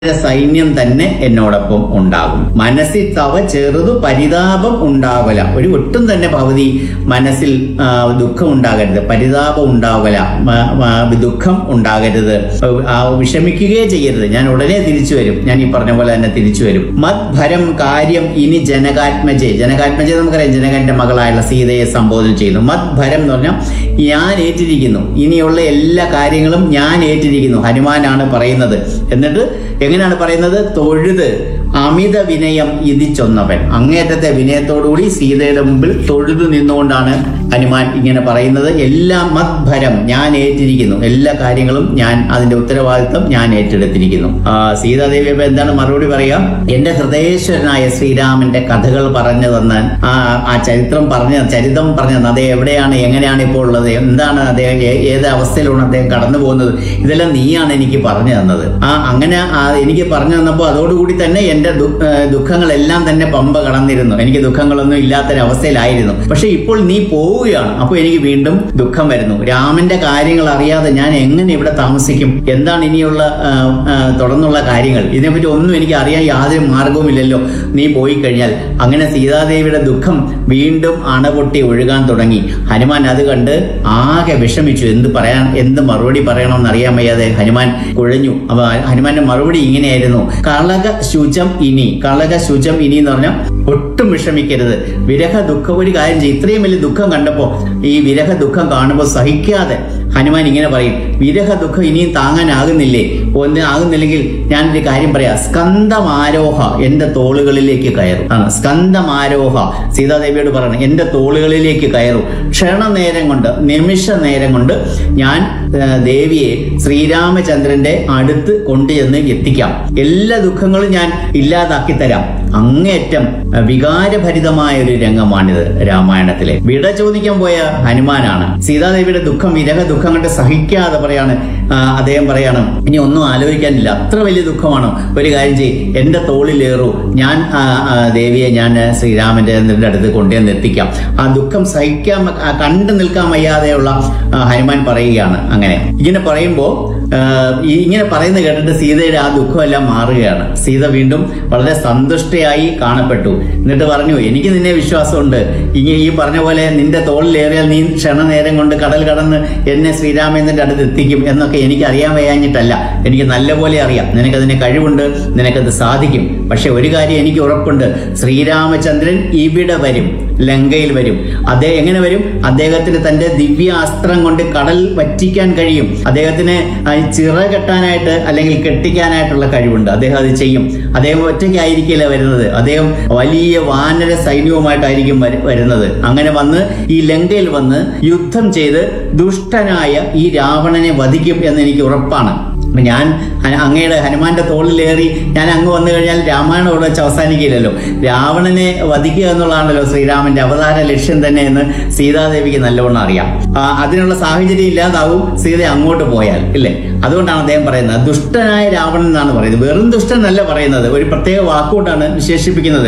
സൈന്യം തന്നെ എന്നോടൊപ്പം ഉണ്ടാകും മനസ്സിൽ തവ ചെറുതു പരിതാപം ഉണ്ടാവല ഒരു ഒട്ടും തന്നെ ഭവതി മനസ്സിൽ ആ, ദുഃഖം ഉണ്ടാകരുത് പരിതാപം ഉണ്ടാവല മ- മ- ദുഃഖം ഉണ്ടാകരുത് ആ, വിഷമിക്കുകയേ ചെയ്യരുത് ഞാൻ ഉടനെ തിരിച്ചു വരും ഞാൻ ഈ പറഞ്ഞ പോലെ തന്നെ തിരിച്ചു വരും മദ്ഭരം കാര്യം ഇനി ജനകാത്മജെ ജനകാത്മജെ നമുക്കറിയാം ജനകന്റെ മകളായുള്ള സീതയെ സംബോധന ചെയ്യുന്നു മദ്ഭരം എന്ന് പറഞ്ഞാൽ ഞാൻ ഏറ്റിരിക്കുന്നു ഇനിയുള്ള എല്ലാ കാര്യങ്ങളും ഞാൻ ഏറ്റിരിക്കുന്നു ഹനുമാനാണ് പറയുന്നത് എന്നിട്ട് എങ്ങനെയാണ് പറയുന്നത് തൊഴുത് അമിത വിനയം ഇതിച്ചൊന്നവൻ അങ്ങേറ്റത്തെ വിനയത്തോടുകൂടി സീതയുടെ മുമ്പിൽ തൊഴുതു നിന്നുകൊണ്ടാണ് ഹനുമാൻ ഇങ്ങനെ പറയുന്നത് എല്ലാം മദ്ഭരം ഞാൻ ഏറ്റിരിക്കുന്നു എല്ലാ കാര്യങ്ങളും ഞാൻ അതിന്റെ ഉത്തരവാദിത്വം ഞാൻ ഏറ്റെടുത്തിരിക്കുന്നു ആ, സീതാദേവി അപ്പൊ എന്താണ് മറുപടി പറയുക എന്റെ ഹൃദയേശ്വരനായ ശ്രീരാമന്റെ കഥകൾ പറഞ്ഞു തന്ന ആ ആ ചരിത്രം പറഞ്ഞ ചരിതം പറഞ്ഞു തന്ന അദ്ദേഹം എവിടെയാണ് എങ്ങനെയാണ് ഇപ്പോൾ ഉള്ളത് എന്താണ് അദ്ദേഹം ഏ- ഏത് അവസ്ഥയിലാണ് അദ്ദേഹം കടന്നു പോകുന്നത് ഇതെല്ലാം നീയാണ് എനിക്ക് പറഞ്ഞു തന്നത് ആ അങ്ങനെ ആ എനിക്ക് പറഞ്ഞു തന്നപ്പോൾ അതോടുകൂടി തന്നെ എന്റെ ദു- ഏ, ദുഃഖങ്ങളെല്ലാം തന്നെ പമ്പ കടന്നിരുന്നു എനിക്ക് ദുഃഖങ്ങളൊന്നും ഇല്ലാത്തൊരവസ്ഥയിലായിരുന്നു പക്ഷെ ഇപ്പോൾ നീ പോവുകയാണ് അപ്പോൾ എനിക്ക് വീണ്ടും ദുഃഖം വരുന്നു രാമന്റെ കാര്യങ്ങൾ അറിയാതെ ഞാൻ എങ്ങനെ ഇവിടെ താമസിക്കും എന്താണ് ഇനിയുള്ള ആ, ആ, തുടർന്നുള്ള കാര്യങ്ങൾ ഇതിനെപ്പറ്റി ഒന്നും എനിക്ക് അറിയാൻ യാതൊരു മാർഗവുമില്ലല്ലോ നീ പോയി കഴിഞ്ഞാൽ അങ്ങനെ സീതാദേവിയുടെ ദുഃഖം വീണ്ടും അണപൊട്ടി ഒഴുകാൻ തുടങ്ങി ഹനുമാൻ അത് കണ്ട് ആകെ വിഷമിച്ചു എന്ത് പറയാൻ എന്ത് മറുപടി പറയണമെന്ന് അറിയാൻ വയ്യാതെ ഹനുമാൻ കുഴഞ്ഞു അപ്പൊ ഹനുമാന്റെ മറുപടി ഇങ്ങനെയായിരുന്നു കളക ശുചം ഇനി കളക ശുചം ഇനി എന്ന് പറഞ്ഞാൽ ഒട്ടും വിഷമിക്കരുത് വിരഹ ദുഃഖം ഒരു കാര്യം ചെയ്യും ഇത്രയും വലിയ ദുഃഖം കണ്ടപ്പോ ഈ വിരഹ ദുഃഖം കാണുമ്പോൾ സഹിക്കാതെ ഹനുമാൻ ഇങ്ങനെ പറയും വിരഹ ദുഃഖം ഇനിയും താങ്ങാനാകുന്നില്ലേ ഒന്ന് ആകുന്നില്ലെങ്കിൽ ഞാനൊരു കാര്യം പറയാം സ്കന്ധമാരോഹ എന്റെ തോളുകളിലേക്ക് കയറും ആണ് സ്കന്ധമാരോഹ സീതാദേവിയോട് പറയണം എന്റെ തോളുകളിലേക്ക് കയറും ക്ഷണനേരം കൊണ്ട് നിമിഷ നേരം കൊണ്ട് ഞാൻ ആ, ദേവിയെ ശ്രീരാമചന്ദ്രന്റെ അടുത്ത് കൊണ്ടുചെന്ന് എത്തിക്കാം എല്ലാ ദുഃഖങ്ങളും ഞാൻ ഇല്ലാതാക്കി തരാം അങ്ങേറ്റം ആ, വികാരഭരിതമായ ഒരു രംഗമാണിത് രാമായണത്തിലെ വിട ചോദിക്കാൻ പോയ ഹനുമാനാണ് സീതാദേവിയുടെ ദുഃഖം വിരഹ ദുഃഖം കണ്ട് സഹിക്കാതെ പറയാണ് ആ, അദ്ദേഹം പറയാണ് ഇനി ഒന്നും ആലോചിക്കാനില്ല അത്ര വലിയ ദുഃഖമാണോ ഒരു കാര്യം ചെയ്യ് എന്റെ തോളിലേറൂ ഞാൻ ആ, ആ, ദേവിയെ ഞാൻ ശ്രീരാമന്റെ അടുത്ത് കൊണ്ടുവന്ന് എത്തിക്കാം ആ ദുഃഖം സഹിക്കാൻ ആ, കണ്ടു നിൽക്കാൻ വയ്യാതെയുള്ള ആ, ഹനുമാൻ പറയുകയാണ് അങ്ങനെ ഇങ്ങനെ പറയുമ്പോ ആ, ഈ ഇങ്ങനെ പറയുന്നത് കേട്ടിട്ട് സീതയുടെ ആ ദുഃഖമെല്ലാം മാറുകയാണ് സീത വീണ്ടും വളരെ സന്തുഷ്ടയായി കാണപ്പെട്ടു എന്നിട്ട് പറഞ്ഞു എനിക്ക് നിന്നെ വിശ്വാസമുണ്ട് ഇങ്ങനെ ഈ പറഞ്ഞ പോലെ നിന്റെ തോളിലേറിയാൽ നീ ക്ഷണനേരം കൊണ്ട് കടൽ കടന്ന് എന്നെ ശ്രീരാമേന്ദ്രന്റെ അടുത്ത് എത്തിക്കും എന്നൊക്കെ എനിക്ക് അറിയാൻ വയ്യാഞ്ഞിട്ടല്ല എനിക്ക് നല്ലപോലെ അറിയാം നിനക്കതിന് കഴിവുണ്ട് നിനക്കത് സാധിക്കും പക്ഷെ ഒരു കാര്യം എനിക്ക് ഉറപ്പുണ്ട് ശ്രീരാമചന്ദ്രൻ ഇവിടെ വരും ലങ്കയിൽ വരും അദ്ദേഹം എങ്ങനെ വരും അദ്ദേഹത്തിന് തന്റെ ദിവ്യ അസ്ത്രം കൊണ്ട് കടൽ വറ്റിക്കാൻ കഴിയും അദ്ദേഹത്തിന് ആ ചിറ കെട്ടാനായിട്ട് അല്ലെങ്കിൽ കെട്ടിക്കാനായിട്ടുള്ള കഴിവുണ്ട് അദ്ദേഹം അത് ചെയ്യും അദ്ദേഹം ഒറ്റയ്ക്കായിരിക്കില്ല വരുന്നത് അദ്ദേഹം വലിയ വാനര സൈന്യവുമായിട്ടായിരിക്കും വരു- വരുന്നത് അങ്ങനെ വന്ന് ഈ ലങ്കയിൽ വന്ന് യുദ്ധം ചെയ്ത് ദുഷ്ടനായ ഈ രാവണനെ വധിക്കും എന്ന് എനിക്ക് ഉറപ്പാണ് അപ്പൊ ഞാൻ ഹ- അങ്ങയുടെ ഹനുമാന്റെ തോളിലേറി ഞാൻ അങ്ങ് വന്നു കഴിഞ്ഞാൽ രാമായണം അവിടെ വെച്ച് അവസാനിക്കില്ലല്ലോ രാവണനെ വധിക്കുക എന്നുള്ളതാണല്ലോ ശ്രീരാമന്റെ അവതാര ലക്ഷ്യം തന്നെ എന്ന് സീതാദേവിക്ക് നല്ലവണ്ണം അറിയാം ആ, അതിനുള്ള സാഹചര്യം ഇല്ലാതാവും സീത അങ്ങോട്ട് പോയാൽ ഇല്ലേ അതുകൊണ്ടാണ് അദ്ദേഹം പറയുന്നത് ദുഷ്ടനായ രാവണൻ എന്നാണ് പറയുന്നത് വെറും ദുഷ്ടനല്ല പറയുന്നത് ഒരു പ്രത്യേക വാക്കുകൊണ്ടാണ് വിശേഷിപ്പിക്കുന്നത്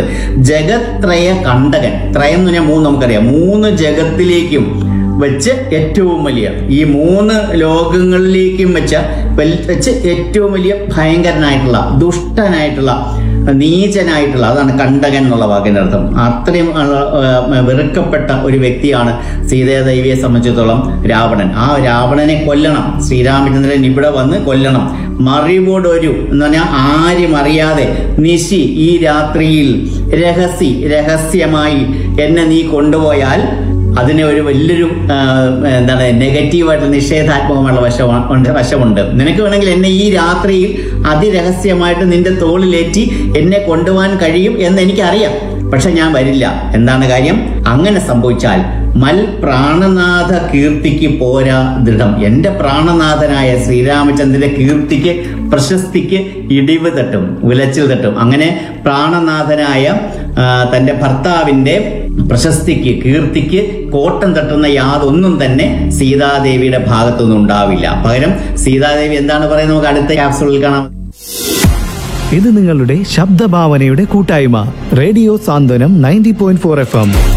ജഗത്രയ കണ്ടകൻ ത്രയം എന്ന് പറഞ്ഞാൽ മൂന്ന് നമുക്കറിയാം മൂന്ന് ജഗത്തിലേക്കും വെച്ച് ഏറ്റവും വലിയ ഈ മൂന്ന് ലോകങ്ങളിലേക്കും വെച്ച വൽ- വെച്ച് ഏറ്റവും വലിയ ഭയങ്കരനായിട്ടുള്ള ദുഷ്ടനായിട്ടുള്ള നീചനായിട്ടുള്ള അതാണ് കണ്ടകൻ എന്നുള്ള വാക്കിന്റെ അർത്ഥം അത്രയും ഉള്ള, ആ, വെറുക്കപ്പെട്ട ഒരു വ്യക്തിയാണ് സീതാദേവിയെ സംബന്ധിച്ചിടത്തോളം രാവണൻ ആ രാവണനെ കൊല്ലണം ശ്രീരാമചന്ദ്രൻ ഇവിടെ വന്ന് കൊല്ലണം മറിവോടൊരു എന്ന് പറഞ്ഞാൽ ആരും അറിയാതെ നിശി ഈ രാത്രിയിൽ രഹസ്യ രഹസ്യമായി എന്നെ നീ കൊണ്ടുപോയാൽ അതിന് ഒരു വലിയൊരു ആ, എന്താണ് നെഗറ്റീവായിട്ട് നിഷേധാത്മകമായുള്ള വശമാണ് ഉണ്ട്- വശമുണ്ട് നിനക്ക് വേണമെങ്കിൽ എന്നെ ഈ രാത്രിയിൽ അതിരഹസ്യമായിട്ട് നിന്റെ തോളിലേറ്റി എന്നെ കൊണ്ടുപോകാൻ കഴിയും എന്ന് എനിക്കറിയാം പക്ഷെ ഞാൻ വരില്ല എന്താണ് കാര്യം അങ്ങനെ സംഭവിച്ചാൽ മൽ പ്രാണനാഥ കീർത്തിക്ക് പോരാ ദൃഢം എന്റെ പ്രാണനാഥനായ ശ്രീരാമചന്ദ്രന്റെ കീർത്തിക്ക് പ്രശസ്തിക്ക് ഇടിവ് തട്ടും ഉലച്ചിൽ തട്ടും അങ്ങനെ പ്രാണനാഥനായ ആ, തന്റെ ഭർത്താവിന്റെ പ്രശസ്തിക്ക് കീർത്തിക്ക് കോട്ടം തട്ടുന്ന യാതൊന്നും തന്നെ സീതാദേവിയുടെ ഭാഗത്തുനിന്ന് ഉണ്ടാവില്ല പകരം സീതാദേവി എന്താണ് പറയുന്നത് നമുക്ക് അടുത്ത ക്യാപ്സൂളിൽ കാണാം ഇത് നിങ്ങളുടെ ശബ്ദഭാവനയുടെ കൂട്ടായ്മ radio Santhwanam ninety point four F M